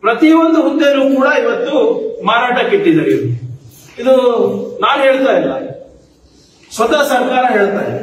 ಪ್ರತಿಯೊಂದು ಹುದ್ದೆನೂ ಕೂಡ ಇವತ್ತು ಮಾರಾಟಕ್ಕಿಟ್ಟಿದ್ದಾರೆ ಇವರು ಇದು ನಾನು ಹೇಳ್ತಾ ಇಲ್ಲ ಸ್ವತಃ ಸರ್ಕಾರ ಹೇಳ್ತಾ ಇದೆ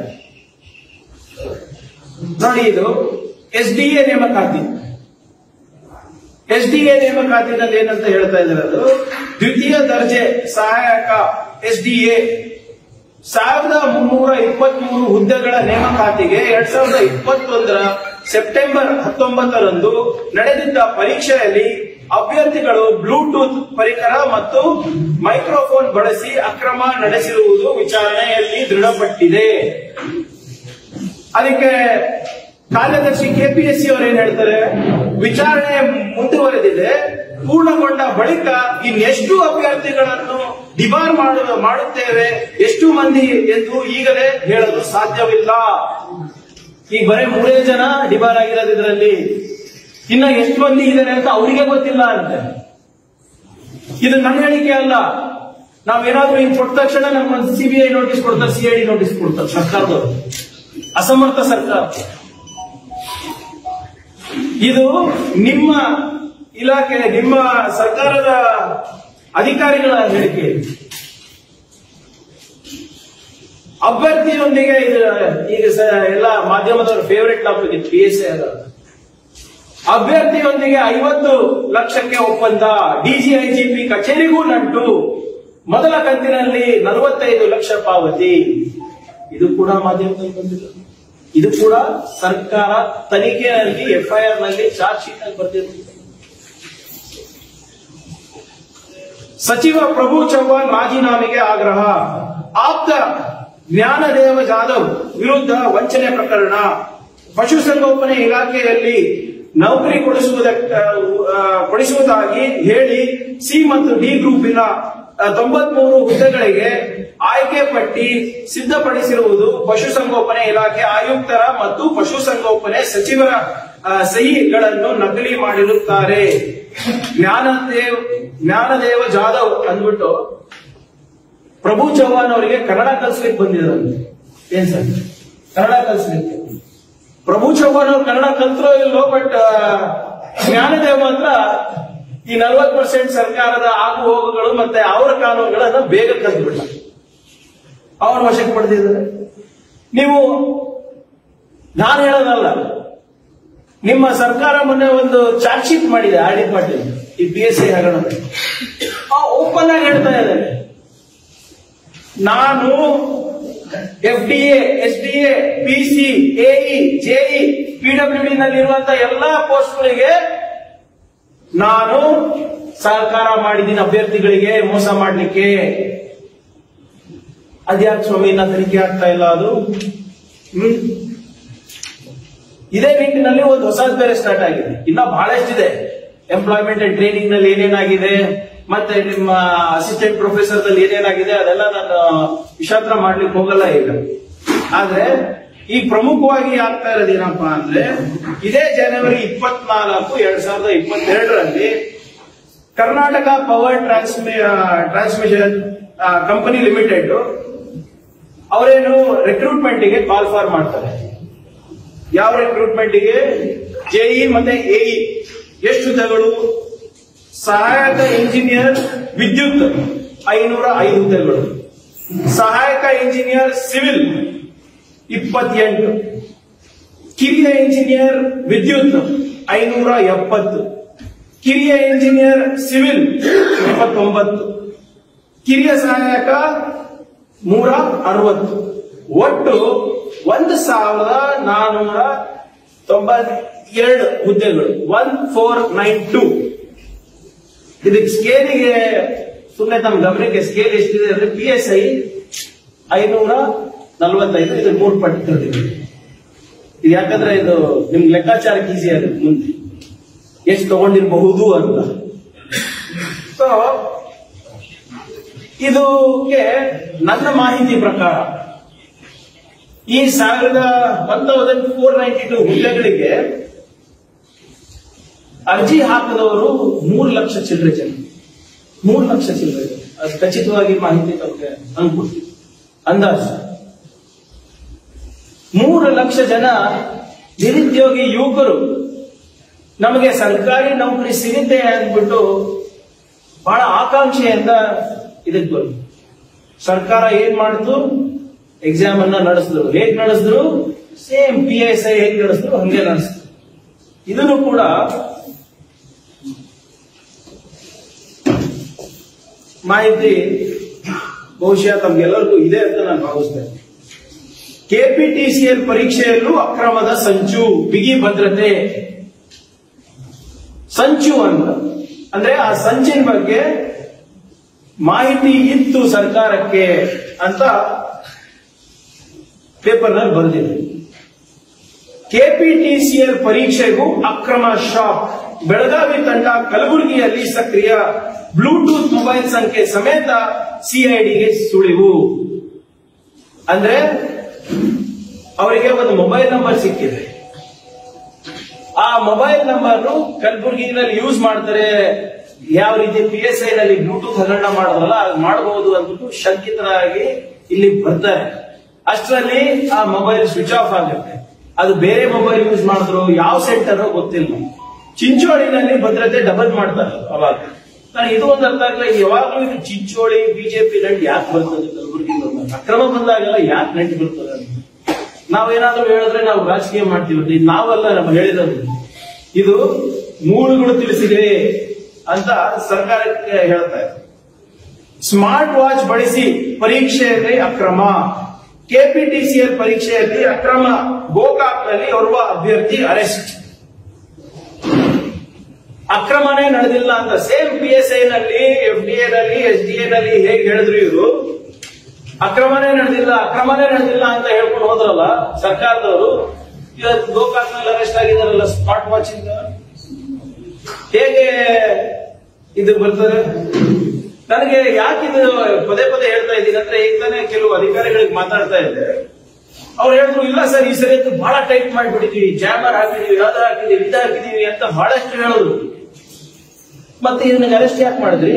ನೋಡಿ ಇದು ಎಸ್ ಡಿ ಎ ನೇಮಕಾತಿ ಎಸ್ ಡಿ ಎ ನೇಮಕಾತಿನಲ್ಲಿ ಏನಂತ ಹೇಳ್ತಾ ಇದ್ದಾರೆ ಅದು ದ್ವಿತೀಯ ದರ್ಜೆ ಸಹಾಯಕ ಎಸ್ ಡಿ ಎ ಸಾವಿರದ ಮುನ್ನೂರ ಇಪ್ಪತ್ಮೂರು ಹುದ್ದೆಗಳ ನೇಮಕಾತಿಗೆ ಎರಡ್ ಸಾವಿರದ ಇಪ್ಪತ್ತೊಂದರ ಸೆಪ್ಟೆಂಬರ್ ಹತ್ತೊಂಬತ್ತರಂದು ನಡೆದಿದ್ದ ಪರೀಕ್ಷೆಯಲ್ಲಿ ಅಭ್ಯರ್ಥಿಗಳು ಬ್ಲೂಟೂತ್ ಪರಿಕರ ಮತ್ತು ಮೈಕ್ರೋಫೋನ್ ಬಳಸಿ ಅಕ್ರಮ ನಡೆಸಿರುವುದು ವಿಚಾರಣೆಯಲ್ಲಿ ದೃಢಪಟ್ಟಿದೆ ಅದಕ್ಕೆ ಕಾರ್ಯದರ್ಶಿ ಕೆಪಿಎಸ್ಸಿ ಅವರು ಏನ್ ಹೇಳ್ತಾರೆ ವಿಚಾರಣೆ ಮುಂದುವರೆದಿದೆ ಪೂರ್ಣಗೊಂಡ ಬಳಿಕ ಇನ್ನೆಷ್ಟು ಅಭ್ಯರ್ಥಿಗಳನ್ನು ಡಿಬಾರ್ ಮಾಡು ಮಾಡುತ್ತೇವೆ ಎಷ್ಟು ಮಂದಿ ಎಂದು ಈಗಲೇ ಹೇಳಲು ಸಾಧ್ಯವಿಲ್ಲ ಈಗ ಬರೀ ಮೂರೇ ಜನ ಡಿಬಾರ್ ಆಗಿರೋದು ಇದರಲ್ಲಿ ಇನ್ನ ಎಷ್ಟು ಮಂದಿ ಇದ್ದಾರೆ ಅಂತ ಅವರಿಗೆ ಗೊತ್ತಿಲ್ಲ ಅಂತೆ ಇದು ನನ್ನ ಹೇಳಿಕೆ ಅಲ್ಲ ನಾವೇನಾದ್ರೂ ಹಿಂಗ್ ಕೊಟ್ಟ ತಕ್ಷಣ ನಮ್ಗೊಂದು ಸಿಬಿಐ ನೋಟಿಸ್ ಕೊಡ್ತಾರೆ ಸಿಐಡಿ ನೋಟಿಸ್ ಕೊಡ್ತಾರೆ ಸರ್ಕಾರದವರು ಅಸಮರ್ಥ ಸರ್ಕಾರ ಇದು ನಿಮ್ಮ ಇಲಾಖೆ ನಿಮ್ಮ ಸರ್ಕಾರದ ಅಧಿಕಾರಿಗಳ ಹೇಳಿಕೆ ಅಭ್ಯರ್ಥಿಯೊಂದಿಗೆ ಇದು ಈಗ ಸ- ಎಲ್ಲ ಮಾಧ್ಯಮದವರ ಫೇವರೆಟ್ ಟಾಪಿಕ್ ಇತ್ತು ಪಿ ಎಸ್ ಅಭ್ಯರ್ಥಿಯೊಂದಿಗೆ ಐವತ್ತು ಲಕ್ಷಕ್ಕೆ ಒಪ್ಪಂದ ಡಿಜಿಐಜಿಪಿ ಕಚೇರಿಗೂ ನಂಟು ಮೊದಲ ಕಂತಿನಲ್ಲಿ ನಲವತ್ತೈದು ಲಕ್ಷ ಪಾವತಿ ಇದು ಕೂಡ ಮಾಧ್ಯಮದಲ್ಲಿ ಬಂದಿದೆ ಇದು ಕೂಡ ಸರ್ಕಾರ ತನಿಖೆಯಲ್ಲಿ ಎಫ್ಐಆರ್ ನಲ್ಲಿ ಚಾರ್ಜ್ ಶೀಟ್ ಅಲ್ಲಿ ಬರ್ತಿರುತ್ತೆ ಸಚಿವ ಪ್ರಭು ಚವ್ಹಾಣ್ ರಾಜೀನಾಮೆಗೆ ಆಗ್ರಹ ಆಪ್ತ ಜ್ಞಾನದೇವ ಜಾಧವ್ ವಿರುದ್ಧ ವಂಚನೆ ಪ್ರಕರಣ ಪಶುಸಂಗೋಪನೆ ಇಲಾಖೆಯಲ್ಲಿ ನೌಕರಿ ಕೊಡಿಸುವುದಕ್ಕೆ ಆ, ಕೊಡಿಸುವುದಾಗಿ ಹೇಳಿ ಸಿ ಮತ್ತು ಡಿ ಗ್ರೂಪಿನ ತೊಂಬತ್ಮೂರು ಹುದ್ದೆಗಳಿಗೆ ಆಯ್ಕೆ ಪಟ್ಟಿ ಸಿದ್ಧಪಡಿಸಿರುವುದು ಪಶುಸಂಗೋಪನೆ ಇಲಾಖೆ ಆಯುಕ್ತರ ಮತ್ತು ಪಶುಸಂಗೋಪನೆ ಸಚಿವರ ಆ, ಸಹಿಗಳನ್ನು ನಕಲಿ ಮಾಡಿರುತ್ತಾರೆ ಜ್ಞಾನದೇವ್ ಜ್ಞಾನದೇವ ಜಾಧವ್ ಅಂದ್ಬಿಟ್ಟು ಪ್ರಭು ಚವ್ಹಾಣ್ ಅವರಿಗೆ ಕನ್ನಡ ಕಲಿಸ್ಲಿಕ್ಕೆ ಬಂದಿದ್ದಾರಂತೆ ಏನ್ ಸರ್ ಕನ್ನಡ ಕಲಿಸ್ಲಿಕ್ಕೆ ಪ್ರಭು ಚವ್ಹಾಣ್ ಅವ್ರು ಕನ್ನಡ ಕಲ್ತರೋ ಇಲ್ಲೋ ಬಟ್ ಜ್ಞಾನದೇವ ಮಾತ್ರ ಈ ನಲ್ವತ್ ಪರ್ಸೆಂಟ್ ಸರ್ಕಾರದ ಆಗು ಹೋಗುಗಳು ಮತ್ತೆ ಅವರ ಕಾನೂನುಗಳನ್ನ ಬೇಗ ಕಲ್ತ್ಬಿಟ್ಟ ಅವ್ರ ವಶಕ್ಕೆ ಪಡೆದಿದ್ದಾರೆ ನೀವು ನಾನು ಹೇಳೋದಲ್ಲ ನಿಮ್ಮ ಸರ್ಕಾರ ಮೊನ್ನೆ ಒಂದು ಚಾರ್ಜ್ ಶೀಟ್ ಮಾಡಿದೆ ಆರ್ ಡಿ ಪಾಟೀಲ್ ಈ ಪಿ ಎಸ್ ಸಿ ಹಗರಣ ಓಪನ್ ಆಗಿ ಹೇಳ್ತಾ ಇದ್ದಾರೆ ನಾನು F D S D A P C AE JE PW D ನಲ್ಲಿರುವಂತಹ ಎಲ್ಲಾ ಪೋಸ್ಟ್ಗಳಿಗೆ ನಾನು ಸಹಕಾರ ಮಾಡಿದ್ದೀನಿ ಅಭ್ಯರ್ಥಿಗಳಿಗೆ ಮೋಸ ಮಾಡ್ಲಿಕ್ಕೆ ಅದ್ಯಾಕೆ ಸ್ವಾಮಿ ಇನ್ನ ತನಿಖೆ ಆಗ್ತಾ ಇಲ್ಲ ಅದು ಹ್ಮ್ ಇದೇ ನಿಟ್ಟಿನಲ್ಲಿ ಒಂದು ಹೊಸದ್ ಬೇರೆ ಸ್ಟಾರ್ಟ್ ಆಗಿದೆ ಇನ್ನ ಬಹಳಷ್ಟಿದೆ ಎಂಪ್ಲಾಯ್ಮೆಂಟ್ ಅಂಡ್ ಟ್ರೈನಿಂಗ್ ನಲ್ಲಿ ಏನೇನಾಗಿದೆ ಮತ್ತೆ ನಿಮ್ಮ ಅಸಿಸ್ಟೆಂಟ್ ಪ್ರೊಫೆಸರ್ ದಲ್ಲಿ ಏನೇನಾಗಿದೆ ಅದೆಲ್ಲ ನಾನು ವಿಷಾತ್ರ ಮಾಡ್ಲಿಕ್ಕೆ ಹೋಗಲ್ಲ ಈಗ ಆದ್ರೆ ಈ ಪ್ರಮುಖವಾಗಿ ಆಗ್ತಾ ಇರೋದು ಏನಪ್ಪಾ ಅಂದ್ರೆ ಇದೇ ಜನವರಿ ಇಪ್ಪತ್ನಾಲ್ಕು ಎರಡ್ ಸಾವಿರದ ಇಪ್ಪತ್ತೆರಡರಲ್ಲಿ ಕರ್ನಾಟಕ ಪವರ್ ಟ್ರಾನ್ಸ್ಮಿ ಟ್ರಾನ್ಸ್ಮಿಷನ್ ಕಂಪನಿ ಲಿಮಿಟೆಡ್ ಅವರೇನು ರಿಕ್ರೂಟ್ಮೆಂಟ್ ಗೆ ಕಾಲ್ ಫಾರ್ ಮಾಡ್ತಾರೆ ಯಾವ ರಿಕ್ರೂಟ್ಮೆಂಟ್ ಗೆ ಜೆಇ ಮತ್ತೆ ಎಇ ಎಷ್ಟು ಹುದ್ದೆಗಳು ಸಹಾಯಕ ಇಂಜಿನಿಯರ್ ವಿದ್ಯುತ್ ಐನೂರ ಐದು ಹುದ್ದೆಗಳು ಸಹಾಯಕ ಇಂಜಿನಿಯರ್ ಸಿವಿಲ್ ಇಪ್ಪತ್ತೆಂಟು ಕಿರಿಯ ಇಂಜಿನಿಯರ್ ವಿದ್ಯುತ್ ಐನೂರ ಎಪ್ಪತ್ತು ಕಿರಿಯ ಇಂಜಿನಿಯರ್ ಸಿವಿಲ್ ಇಪ್ಪತ್ತೊಂಬತ್ತು ಕಿರಿಯ ಸಹಾಯಕ ನೂರ ಅರವತ್ತು ಒಟ್ಟು ಒಂದು ಸಾವಿರದ ನಾನೂರ ತೊಂಬತ್ತೆರಡು ಹುದ್ದೆಗಳು ಒನ್ ಫೋರ್ ನೈನ್ ಟೂ ಇದಕ್ಕೆ ಸ್ಕೇಲಿಗೆ ಸುಮ್ಮನೆ ತಮ್ಮ ಗಮನಕ್ಕೆ ಸ್ಕೇಲ್ ಎಷ್ಟಿದೆ ಅಂದ್ರೆ ಪಿ ಎಸ್ ಐ ಐನೂರ ನಲವತ್ತೈದು ಇದು ಮೂರು ಪಟ್ಟು ತಂದಿದೆ ಇದು ಯಾಕಂದ್ರೆ ಇದು ನಿಮ್ಗೆ ಲೆಕ್ಕಾಚಾರಕ್ಕೆ ಈಸಿ ಆಗುತ್ತೆ ಮುಂದೆ ಎಷ್ಟು ತಗೊಂಡಿರಬಹುದು ಅಂತ ಸೊ ಇದಕ್ಕೆ ನನ್ನ ಮಾಹಿತಿ ಪ್ರಕಾರ ಈ ಸಾವಿರದ one thousand four ninety two ಹುದ್ದೆಗಳಿಗೆ ಅರ್ಜಿ ಹಾಕದವರು ಮೂರು ಲಕ್ಷ ಚಿಲ್ಲರೆ ಜನ ಮೂರು ಲಕ್ಷ ಚಿಲ್ಲರೆ ಜನ ಅದು ಖಚಿತವಾಗಿ ಮಾಹಿತಿ ತಮಗೆ ಅನ್ಕೊಡ್ತೀವಿ ಅಂದಾಜು ಮೂರು ಲಕ್ಷ ಜನ ನಿರುದ್ಯೋಗಿ ಯುವಕರು ನಮಗೆ ಸರ್ಕಾರಿ ನೌಕರಿ ಸಿಗುತ್ತೆ ಅಂದ್ಬಿಟ್ಟು ಬಹಳ ಆಕಾಂಕ್ಷೆಯಿಂದ ಇದಕ್ಕೆ ಬಂದು ಸರ್ಕಾರ ಏನ್ ಮಾಡಿತು ಎಕ್ಸಾಮ್ ಅನ್ನ ನಡೆಸಿದ್ರು ಹೇಗ್ ನಡೆಸಿದ್ರು ಸೇಮ್ ಪಿ ಎಸ್ ಐ ಹೇಗ್ ನಡೆಸಿದ್ರು ಹಂಗೆ ನಡೆಸಿದ್ರು ಇದನ್ನು ಕೂಡ ಮಾಹಿತಿ ಬಹುಶಃ ತಮ್ಗೆಲ್ಲರಿಗೂ ಇದೆ ಅಂತ ನಾನು ಭಾವಿಸ್ತೇನೆ ಕೆಪಿಟಿಸಿಎಲ್ ಪರೀಕ್ಷೆಯಲ್ಲೂ ಅಕ್ರಮದ ಸಂಚು ಬಿಗಿ ಭದ್ರತೆ ಸಂಚು ಅಂತ ಅಂದ್ರೆ ಆ ಸಂಚಿನ ಬಗ್ಗೆ ಮಾಹಿತಿ ಇತ್ತು ಸರ್ಕಾರಕ್ಕೆ ಅಂತ ಪೇಪರ್ನಲ್ಲಿ ಬಂದಿದೆ ಕೆಪಿಟಿಸಿಎಲ್ ಪರೀಕ್ಷೆಗೂ ಅಕ್ರಮ ಶಾಕ್ ಬೆಳಗಾವಿ ತಂಡ ಕಲಬುರಗಿಯಲ್ಲಿ ಸಕ್ರಿಯ ಬ್ಲೂಟೂತ್ ಮೊಬೈಲ್ ಸಂಖ್ಯೆ ಸಮೇತ ಸಿಐಡಿಗೆ ಸುಳಿವು ಅಂದ್ರೆ ಅವರಿಗೆ ಒಂದು ಮೊಬೈಲ್ ನಂಬರ್ ಸಿಕ್ಕಿದೆ ಆ ಮೊಬೈಲ್ ನಂಬರ್ ಕಲಬುರಗಿನಲ್ಲಿ ಯೂಸ್ ಮಾಡ್ತಾರೆ ಯಾವ ರೀತಿ ಪಿ ಎಸ್ ಐ ನಲ್ಲಿ ಬ್ಲೂಟೂತ್ ಹಗರಣ ಮಾಡೋದಲ್ಲ ಅದು ಮಾಡಬಹುದು ಅಂದ್ಬಿಟ್ಟು ಶಂಕಿತರಾಗಿ ಇಲ್ಲಿ ಬರ್ತಾರೆ ಅಷ್ಟರಲ್ಲಿ ಆ ಮೊಬೈಲ್ ಸ್ವಿಚ್ ಆಫ್ ಆಗುತ್ತೆ ಅದು ಬೇರೆ ಮೊಬೈಲ್ ಯೂಸ್ ಮಾಡಿದ್ರು ಯಾವ ಸೆಂಟರ್ ಗೊತ್ತಿಲ್ಲ ಚಿಂಚೋಳಿನಲ್ಲಿ ಭದ್ರತೆ ಡಬಲ್ ಮಾಡ್ತಾರೆ ಅವಾಗ ನಾನು ಇದು ಒಂದು ಅರ್ಥ ಆಗಲ್ಲ ಯಾವಾಗಲೂ ಇದು ಚಿಂಚೋಳಿ ಬಿಜೆಪಿ ನಂಟು ಯಾಕೆ ಬರ್ತದೆ ಕಲಬುರಗಿ ಬಂದಾಗ ಅಕ್ರಮ ಬಂದಾಗೆಲ್ಲ ಯಾಕೆ ನಂಟು ಬರ್ತದೆ ಅಂತ. ನಾವೇನಾದ್ರೂ ಹೇಳಿದ್ರೆ ನಾವು ರಾಜಕೀಯ ಮಾಡ್ತೀವಿ ಇದು ನಾವಲ್ಲ ನಮ್ಮ ಹೇಳಿರೋದು ಇದು ಮೂಲಗಳು ತಿಳಿಸಿದೆ ಅಂತ ಸರ್ಕಾರಕ್ಕೆ ಹೇಳ್ತಾರೆ ಸ್ಮಾರ್ಟ್ ವಾಚ್ ಬಳಸಿ ಪರೀಕ್ಷೆಯಲ್ಲಿ ಅಕ್ರಮ ಕೆಪಿಟಿಸಿಎಲ್ ಪರೀಕ್ಷೆಯಲ್ಲಿ ಅಕ್ರಮ ಗೋಕಾಕ್ನಲ್ಲಿ ಓರ್ವ ಅಭ್ಯರ್ಥಿ ಅರೆಸ್ಟ್ ಅಕ್ರಮನೇ ನಡೆದಿಲ್ಲ ಅಂತ ಸೇಮ್ ಪಿ ಎಸ್ ಐ ನಲ್ಲಿ ಎಫ್ ಡಿ ಎ ನಲ್ಲಿ ಎಸ್ ಡಿ ಎ ನಲ್ಲಿ ಹೇಗೆ ಹೇಳಿದ್ರು ಇವರು ಅಕ್ರಮನೇ ನಡೆದಿಲ್ಲ ಅಕ್ರಮನೇ ನಡೆದಿಲ್ಲ ಅಂತ ಹೇಳ್ಕೊಂಡು ಹೋದ್ರಲ್ಲ ಸರ್ಕಾರದವರು ಇವತ್ತು ಗೋಕಾಕ್ನಲ್ಲಿ ಅರೆಸ್ಟ್ ಆಗಿದಾರಲ್ಲ ಸ್ಮಾರ್ಟ್ ವಾಚ್ ಇಂದ ಹೇಗೆ ಇದು ಬರ್ತದೆ ನನಗೆ ಯಾಕೆ ಇದು ಪದೇ ಪದೇ ಹೇಳ್ತಾ ಇದ್ದೀನಿ ಅಂದ್ರೆ ಈಗ ತಾನೇ ಕೆಲವು ಅಧಿಕಾರಿಗಳಿಗೆ ಮಾತಾಡ್ತಾ ಇದ್ದೆ ಅವ್ರು ಹೇಳಿದ್ರು ಇಲ್ಲ ಸರ್ ಈ ಸರಿ ಅಂತೂ ಬಹಳ ಟೈಟ್ ಮಾಡಿಬಿಟ್ಟಿದೀವಿ ಜಾಮರ್ ಹಾಕಿದೀವಿ ಯಾವ್ದು ಹಾಕಿದೀವಿ ಇದು ಹಾಕಿದೀವಿ ಅಂತ ಬಹಳಷ್ಟು ಹೇಳಿದ್ರು ಮತ್ತೆ ಇದನ್ನ ಅರೆಸ್ಟ್ ಯಾಕೆ ಮಾಡಿದ್ರಿ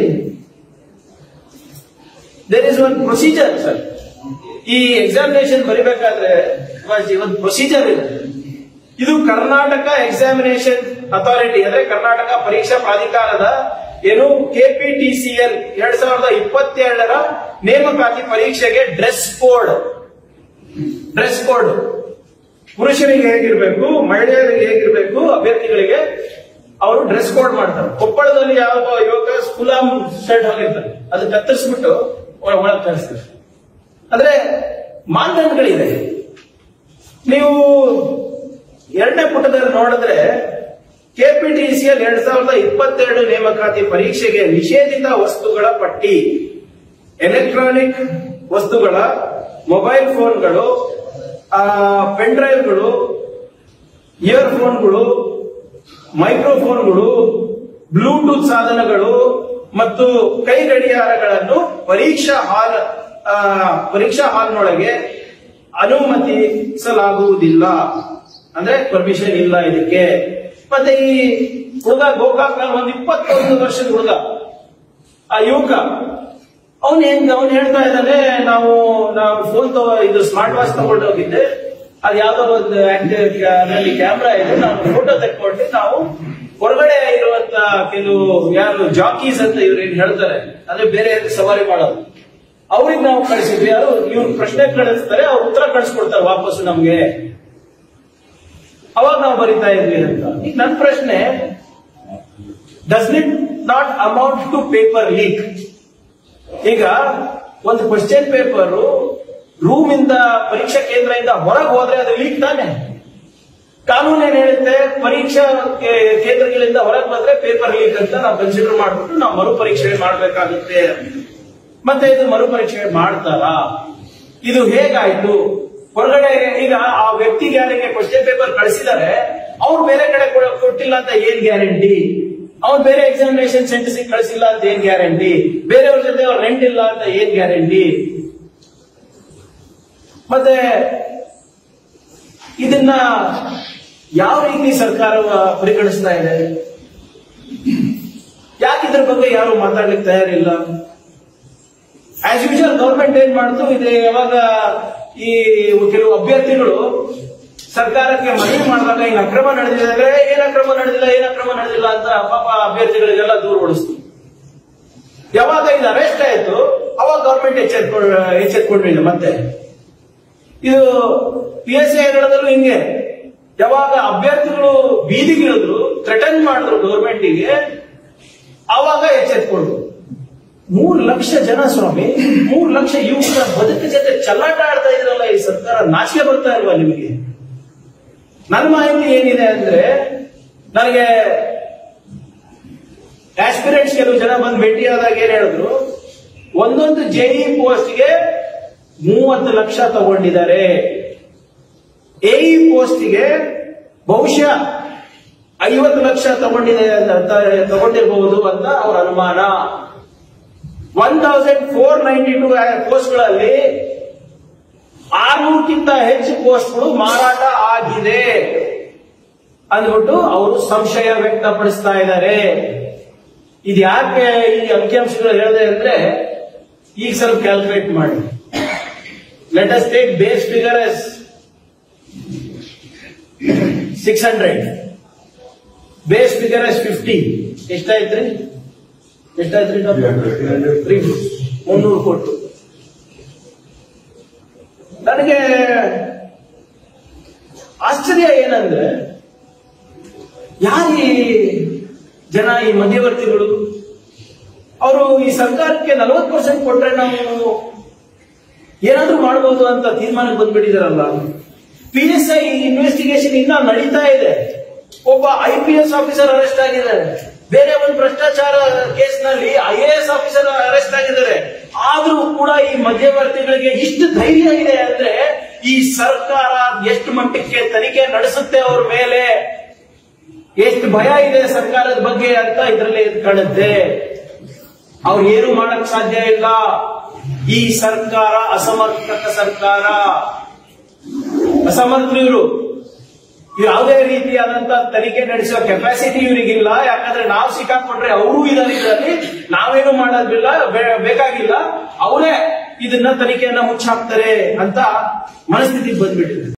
there is one procedure sir ಈ ಎಕ್ಸಾಮಿನೇಷನ್ ಬರಿಬೇಕಾದ್ರೆ ಒಂದು ಪ್ರೊಸೀಜರ್ ಇದೆ ಇದು ಕರ್ನಾಟಕ ಎಕ್ಸಾಮಿನೇಷನ್ ಅಥಾರಿಟಿ ಅಂದ್ರೆ ಕರ್ನಾಟಕ ಪರೀಕ್ಷಾ ಪ್ರಾಧಿಕಾರದ ಏನು ಕೆಪಿಟಿಸಿಎಲ್ ಎರಡ್ ಸಾವಿರದ ಇಪ್ಪತ್ತೆರಡರ ನೇಮಕಾತಿ ಪರೀಕ್ಷೆಗೆ ಡ್ರೆಸ್ ಕೋಡ್ ಡ್ರೆಸ್ ಕೋಡ್ ಪುರುಷರಿಗೆ ಹೇಗಿರ್ಬೇಕು ಮಹಿಳೆಯರಿಗೆ ಹೇಗಿರ್ಬೇಕು ಅಭ್ಯರ್ಥಿಗಳಿಗೆ ಅವರು ಡ್ರೆಸ್ ಕೋಡ್ ಮಾಡ್ತಾರೆ ಕೊಪ್ಪಳದಲ್ಲಿ ಯಾವ ಯುವಕ ಸ್ಕೂಲಾಮ್ ಶರ್ಟ್ ಹಾಕಿರ್ತಾರೆ ಅದು ಕತ್ತರಿಸ್ಬಿಟ್ಟು ಒಳಗೆ ಕಳಿಸ್ತಾರೆ ಅಂದ್ರೆ ಮಾನದಂಡಗಳಿದೆ ನೀವು ಎರಡನೇ ಪುಟದಲ್ಲಿ ನೋಡಿದ್ರೆ ಕೆಪಿಟಿಸಿಎಲ್ ಎರಡ್ ಸಾವಿರದ ಇಪ್ಪತ್ತೆರಡು ನೇಮಕಾತಿ ಪರೀಕ್ಷೆಗೆ ನಿಷೇಧಿತ ವಸ್ತುಗಳ ಪಟ್ಟಿ ಎಲೆಕ್ಟ್ರಾನಿಕ್ ವಸ್ತುಗಳ ಮೊಬೈಲ್ ಫೋನ್ಗಳು ಪೆನ್ ಡ್ರೈವ್ಗಳು ಇಯರ್ಫೋನ್ಗಳು ಮೈಕ್ರೋಫೋನ್ಗಳು ಬ್ಲೂಟೂತ್ ಸಾಧನಗಳು ಮತ್ತು ಕೈ ಗಡಿಯಾರಗಳನ್ನು ಪರೀಕ್ಷಾ ಹಾಲ್ ಆ, ಪರೀಕ್ಷಾ ಹಾಲ್ನೊಳಗೆ ಅನುಮತಿಸಲಾಗುವುದಿಲ್ಲ ಅಂದ್ರೆ ಪರ್ಮಿಷನ್ ಇಲ್ಲ ಇದಕ್ಕೆ ಮತ್ತೆ ಈ ಹುಡುಗ ಗೋಕಾಕ್ ಒಂದು ಇಪ್ಪತ್ತೊಂದು ವರ್ಷದ ಹುಡುಗ ಆ ಯುವಕ ಅವನ್ ಹೆಂಗ್ ಅವನ್ ಹೇಳ್ತಾ ಇದ್ದಾನೆ ನಾವು ನಾವು ಫೋನ್ ತಗೋ ಇದು ಸ್ಮಾರ್ಟ್ ವಾಚ್ ತಗೊಂಡು ಹೋಗಿದ್ದೆ ಅದು ಯಾವ್ದೋ ಒಂದು ಆಕ್ಟಿವ್ ಕ್ಯಾಮ್ರಾ ಇದೆ ನಾವು ಫೋಟೋ ತೆಕ್ಕೊಂಡು ನಾವು ಹೊರಗಡೆ ಇರುವಂತ ಕೆಲವು ಯಾರು ಜಾಕೀಸ್ ಅಂತ ಇವ್ರು ಏನ್ ಹೇಳ್ತಾರೆ ಅಂದ್ರೆ ಬೇರೆ ಸವಾರಿ ಮಾಡೋದು ಅವ್ರಿಗೆ ನಾವು ಕಳಿಸಿದ್ವಿ ಯಾರು ಇವ್ರು ಪ್ರಶ್ನೆ ಕಳಿಸ್ತಾರೆ ಅವ್ರು ಉತ್ತರ ಕಳಿಸ್ಕೊಡ್ತಾರೆ ವಾಪಸ್ ನಮ್ಗೆ ಅವಾಗ ನಾವು ಬರಿತಾ ಇದ್ವಿ ಅಂತ ಈಗ ನನ್ನ ಪ್ರಶ್ನೆ does it not amount to paper leak ಈಗ ಒಂದು ಕ್ವಶನ್ ಪೇಪರ್ ರೂಮ್ ಇಂದ ಪರೀಕ್ಷಾ ಕೇಂದ್ರದಿಂದ ಹೊರಗೆ ಹೋದ್ರೆ ಅದು ಲೀಕ್ ತಾನೆ ಕಾನೂನು ಏನ್ ಹೇಳುತ್ತೆ ಪರೀಕ್ಷಾ ಕೇ- ಕೇಂದ್ರಗಳಿಂದ ಹೊರಗೆ ಬಂದ್ರೆ ಪೇಪರ್ ಲೀಕ್ ಅಂತ ನಾವು ಕನ್ಸಿಡರ್ ಮಾಡ್ಬಿಟ್ಟು ನಾವು ಮರುಪರೀಕ್ಷೆ ಮಾಡ್ಬೇಕಾಗುತ್ತೆ ಮತ್ತೆ ಇದು ಮರುಪರೀಕ್ಷೆ ಮಾಡ್ತಾರಾ ಇದು ಹೇಗಾಯ್ತು ಹೊರಗಡೆ ಈಗ ಆ ವ್ಯಕ್ತಿಗೆ ಯಾರಿಗೆ ಕ್ವಶನ್ ಪೇಪರ್ ಕಳಿಸಿದ್ದಾರೆ ಅವ್ರು ಬೇರೆ ಕಡೆ ಕೊಡ- ಕೊಟ್ಟಿಲ್ಲ ಅಂತ ಏನ್ ಗ್ಯಾರಂಟಿ ಅವ್ನು ಬೇರೆ ಎಕ್ಸಾಮಿನೇಷನ್ ಸೆಂಟರ್ಸ್ ಕಳಿಸಿಲ್ಲ ಅಂತ ಏನ್ ಗ್ಯಾರಂಟಿ ಬೇರೆಯವ್ರ ಜೊತೆ ಅವ್ರು ರೆಂಟ್ ಇಲ್ಲ ಅಂತ ಏನ್ ಗ್ಯಾರಂಟಿ ಮತ್ತೆ ಇದನ್ನ ಯಾವ ರೀತಿ ಸರ್ಕಾರ ಪರಿಗಣಿಸ್ತಾ ಇದೆ ಯಾಕೆ ಇದ್ರ ಬಗ್ಗೆ ಯಾರು ಮಾತಾಡ್ಲಿಕ್ಕೆ ತಯಾರಿಲ್ಲ ಆಸ್ ಯೂಶುವಲ್ ಗೌರ್ಮೆಂಟ್ ಏನ್ ಮಾಡ್ತು ಇದೆ ಯಾವಾಗ ಈ ಕೆಲವು ಅಭ್ಯರ್ಥಿಗಳು ಸರ್ಕಾರಕ್ಕೆ ಮನವಿ ಮಾಡಿದಾಗ ಹಿಂಗ್ ಅಕ್ರಮ ನಡೆದಿದೆ ಏನ್ ಅಕ್ರಮ ನಡೆದಿಲ್ಲ ಏನ್ ಅಕ್ರಮ ನಡೆದಿಲ್ಲ ಅಂತ ಪಾಪ ಅಭ್ಯರ್ಥಿಗಳಿಗೆಲ್ಲ ದೂರ ಓಡಿಸ್ತು ಯಾವಾಗ ಇದು ಅರೆಸ್ಟ್ ಆಯ್ತು ಅವಾಗ ಗವರ್ಮೆಂಟ್ ಎಚ್ಚೆತ್ಕೊಂಡು ಎಚ್ಚೆತ್ಕೊಂಡಿಲ್ಲ ಮತ್ತೆ ಇದು ಪಿ ಎಸ್ ಐ ಹಗರಣದಲ್ಲೂ ಹಿಂಗೆ ಯಾವಾಗ ಅಭ್ಯರ್ಥಿಗಳು ಬೀದಿಗಿಳಿದ್ರು ಥ್ರೆಟನ್ ಮಾಡಿದ್ರು ಗೌರ್ಮೆಂಟಿಗೆ ಅವಾಗ ಎಚ್ಚೆತ್ಕೊಂಡ್ರು ಮೂರು ಲಕ್ಷ ಜನ ಸ್ವಾಮಿ ಮೂರು ಲಕ್ಷ ಯುವಕರ ಬದುಕು ಜೊತೆ ಚಲ್ಲಾಟ ಆಡ್ತಾ ಇದ್ರಲ್ಲ ಈ ಸರ್ಕಾರ ನಾಚಿಕೆ ಬರ್ತಾ ಇಲ್ವಾ ನಿಮಗೆ ನನ್ನ ಮಾಹಿತಿ ಏನಿದೆ ಅಂದ್ರೆ ನನಗೆ ಆಸ್ಪಿರೆಂಟ್ಸ್ ಕೆಲವು ಜನ ಬಂದು ಭೇಟಿಯಾದಾಗ ಏನ್ ಹೇಳಿದ್ರು ಒಂದೊಂದು ಜೆಇ ಪೋಸ್ಟ್ಗೆ ಮೂವತ್ತು ಲಕ್ಷ ತಗೊಂಡಿದ್ದಾರೆ ಎಇ ಪೋಸ್ಟ್ಗೆ ಬಹುಶಃ ಐವತ್ತು ಲಕ್ಷ ತಗೊಂಡಿದೆ ಅಂತ ತಗೊಂಡಿರಬಹುದು ಅಂತ ಅವರ ಅನುಮಾನ one thousand four ninety two ಪೋಸ್ಟ್ಗಳಲ್ಲಿ ಆರ್ನೂರಕ್ಕಿಂತ ಹೆಚ್ಚು ಪೋಸ್ಟ್ಗಳು ಮಾರಾಟ ಆಗಿದೆ ಅಂದ್ಬಿಟ್ಟು ಅವರು ಸಂಶಯ ವ್ಯಕ್ತಪಡಿಸ್ತಾ ಇದ್ದಾರೆ ಇದು ಯಾಕೆ ಈ ಅಂಕಿಅಂಶಗಳು ಹೇಳಿದೆ ಅಂದ್ರೆ ಈಗ ಸ್ವಲ್ಪ ಕ್ಯಾಲ್ಕುಲೇಟ್ ಮಾಡಿ let us take base figure as six hundred base figure as fifty ಎಷ್ಟಾಯ್ತ್ರಿ ಎಷ್ಟಾಯ್ತ್ರಿ ತ್ರೀ ಮುನ್ನೂರು ಕೋಟಿ ನನಗೆ ಆಶ್ಚರ್ಯ ಏನಂದ್ರೆ ಯಾರು ಈ ಜನ ಈ ಮಧ್ಯವರ್ತಿಗಳು ಅವರು ಈ ಸರ್ಕಾರಕ್ಕೆ ನಲವತ್ತು ಪರ್ಸೆಂಟ್ ಕೊಟ್ರೆ ನಾವು ಏನಾದ್ರೂ ಮಾಡಬಹುದು ಅಂತ ತೀರ್ಮಾನಕ್ಕೆ ಬಂದ್ಬಿಟ್ಟಿದಾರಲ್ಲ ಪಿ ಎಸ್ ಐ ಇನ್ವೆಸ್ಟಿಗೇಷನ್ ಇನ್ನ ನಡೀತಾ ಇದೆ ಒಬ್ಬ I P S officer arrest ಆಗಿದ್ದಾರೆ ಬೇರೆ ಒಂದು ಭ್ರಷ್ಟಾಚಾರ ಕೇಸ್ನಲ್ಲಿ I A S officer arrest ಆಗಿದ್ದಾರೆ ಆದ್ರೂ ಕೂಡ ಈ ಮಧ್ಯವರ್ತಿಗಳಿಗೆ ಇಷ್ಟು ಧೈರ್ಯ ಇದೆ ಅಂದ್ರೆ ಈ ಸರ್ಕಾರ ಎಷ್ಟು ಮಟ್ಟಕ್ಕೆ ತನಿಖೆ ನಡೆಸುತ್ತೆ ಅವ್ರ ಮೇಲೆ ಎಷ್ಟು ಭಯ ಇದೆ ಸರ್ಕಾರದ ಬಗ್ಗೆ ಅಂತ ಇದರಲ್ಲಿ ಕಾಣುತ್ತೆ ಅವ್ರು ಏನು ಮಾಡಕ್ ಸಾಧ್ಯ ಇಲ್ಲ ಈ ಸರ್ಕಾರ ಅಸಮರ್ಪಕ ಸರ್ಕಾರ ಅಸಮರ್ಥರು ಇವರು ಯಾವುದೇ ರೀತಿಯಾದಂತ ತನಿಖೆ ನಡೆಸುವ ಕೆಪಾಸಿಟಿ ಇವರಿಗಿಲ್ಲ ಯಾಕಂದ್ರೆ ನಾವು ಸಿಕ್ಕಾಕೊಂಡ್ರೆ ಅವರು ಇದ್ದಾರೆ ಇದರಲ್ಲಿ ನಾವೇನು ಮಾಡೋದಿಲ್ಲ ಬೇ- ಬೇಕಾಗಿಲ್ಲ ಅವರೇ ಇದನ್ನ ತನಿಖೆಯನ್ನ ಮುಚ್ಚಾಕ್ತಾರೆ ಅಂತ ಮನಸ್ಥಿತಿಗೆ ಬಂದ್ಬಿಟ್ಟಿದೆ